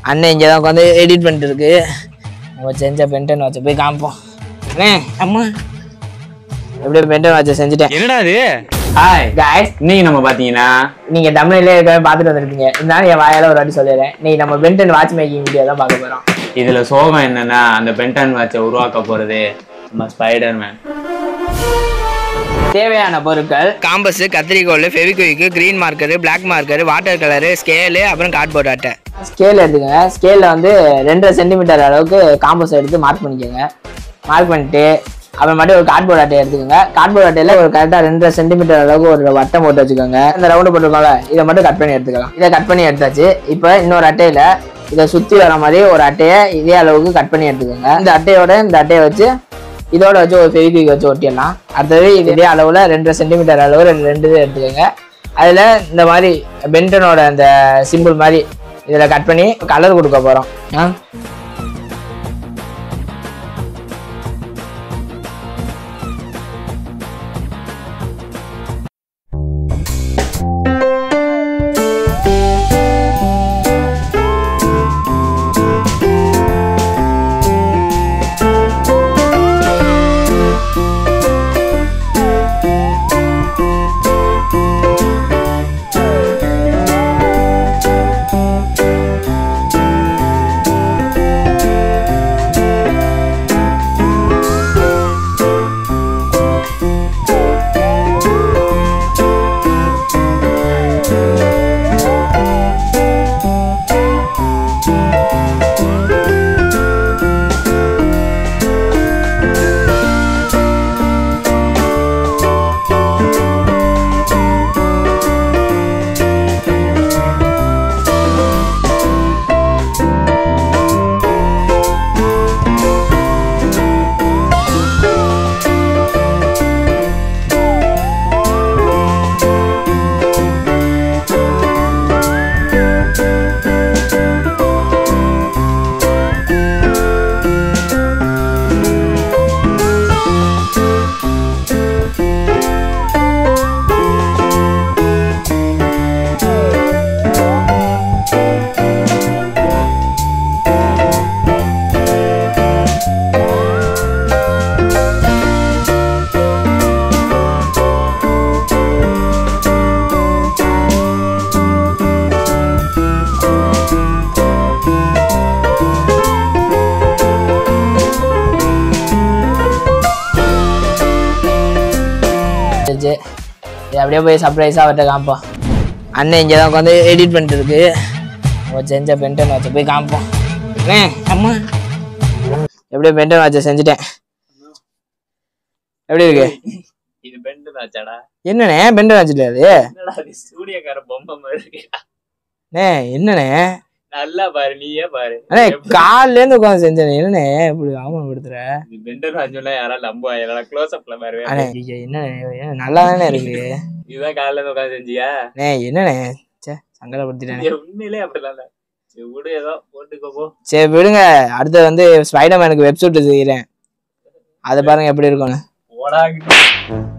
அண்ணன் இங்கே தான் உட்காந்து எடிட் பண்ணிட்டு இருக்கு நம்ம செஞ்ச பென்டன் வாட்சை போய் காமிப்போம் அண்ணே அம்மா எப்படியோ பென்டன் வாட்சை செஞ்சுட்டேன் என்னடா இது ஹாய் guys இன்னைக்கு நம்ம பாத்தீங்கன்னா நீங்க தமிழ்ல ஏற்கனவே பார்த்துட்டு வந்திருப்பீங்க இருந்தாலும் என் வாயால ஒரு வாட்டி சொல்லிடுறேன் இன்னைக்கு நம்ம பென்டன் வாட்ச் மேக்கிங் வீடியோ தான் பார்க்க போறோம் இதுல சோகம் என்னன்னா அந்த பென்டன் வாட்சை உருவாக்க போறது நம்ம ஸ்பைடர் மேன் தேவையான பொருட்கள் காம்பஸ் கத்திரிக்கோல் Fevikwik green marker black marker water colour scale அப்புறம் கார்ட்போர்ட் அட்டை ஸ்கேல் எடுத்துக்கோங்க ஸ்கேலில் வந்து ரெண்டரை சென்டிமீட்டர் அளவுக்கு காம்பஸ் எடுத்து மார்க் பண்ணிக்கோங்க மார்க் பண்ணிட்டு அப்புறமேட்டு ஒரு கார்ட்போர்ட் அட்டை எடுத்துக்கோங்க கார்ட்போர்ட் அட்டையில் ஒரு கரெக்டாக ரெண்டரை சென்டிமீட்டர் அளவுக்கு ஒரு வட்டம் போட்டு வச்சுக்கோங்க இந்த ரவுண்டு போட்டுருக்கோம்ல இதை மட்டும் கட் பண்ணி எடுத்துக்கலாம் இதை கட் பண்ணி எடுத்தாச்சு இப்போ இன்னொரு அட்டையில் இதை சுற்றி வர மாதிரி ஒரு அட்டையை இதே அளவுக்கு கட் பண்ணி எடுத்துக்கோங்க இந்த அட்டையோட இந்த அட்டையை வச்சு இதோட வச்சு ஒரு ஃபெவிக்விக் வச்சு ஒட்டிடலாம் அடுத்தது இது இதே அளவில் ரெண்டரை சென்டிமீட்டர் அளவு ரெண்டு ரெண்டு இது எடுத்துக்கோங்க அதில் இந்த மாதிரி பென்டனோட அந்த சிம்பிள் மாதிரி இதில் கட் பண்ணி கலர் கொடுக்க போகிறோம் ஆ சரி சரி. இது அப்படியே போய் சர்ப்ரைஸாக அவர்கிட்ட காமிப்போம் அண்ணன் இங்கே தான் உட்காந்து எடிட் பண்ணிட்டு இருக்கு நம்ம செஞ்ச பென்டன் வாட்சை போய் காமிப்போம் அண்ணே அம்மா எப்படியோ பென்டன் வாட்சை செஞ்சுட்டேன் எப்படி இருக்கு இது பென்டன் வாட்சாடா என்னண்ணே பென்டன் வாட்ச் இல்லையா அது என்னடா அது சூரியக்கார பொம்மை மாதிரி இருக்கு அண்ணே என்னண்ணே நல்லா பாரு நீயே பாரு அண்ணே காலையில இருந்து உட்காந்து செஞ்சேன் என்னண்ணே இப்படி அவமானப்படுத்துற இது பென்டன் வாட்ச் யாராவது நம்புவா என்னடா க்ளோஸ் அப்ல பாரு அண்ணே ஐயா, என்னண்ணே என்ன நல்லா தானே இருக்கு இதுதான் காலையில இருந்து உட்காந்து செஞ்சியா அண்ணே என்னண்ணே சே சங்கடப்படுத்திட்டேனே இது உண்மையிலே அப்படிலாம் இல்ல சரி விடு ஏதோ போட்டுக்கோ போ சரி விடுங்க அடுத்து வந்து ஸ்பைடர்மேனுக்கு வெப்சூட் செய்கிறேன் அதை பாருங்க எப்படி இருக்கும்னு போடா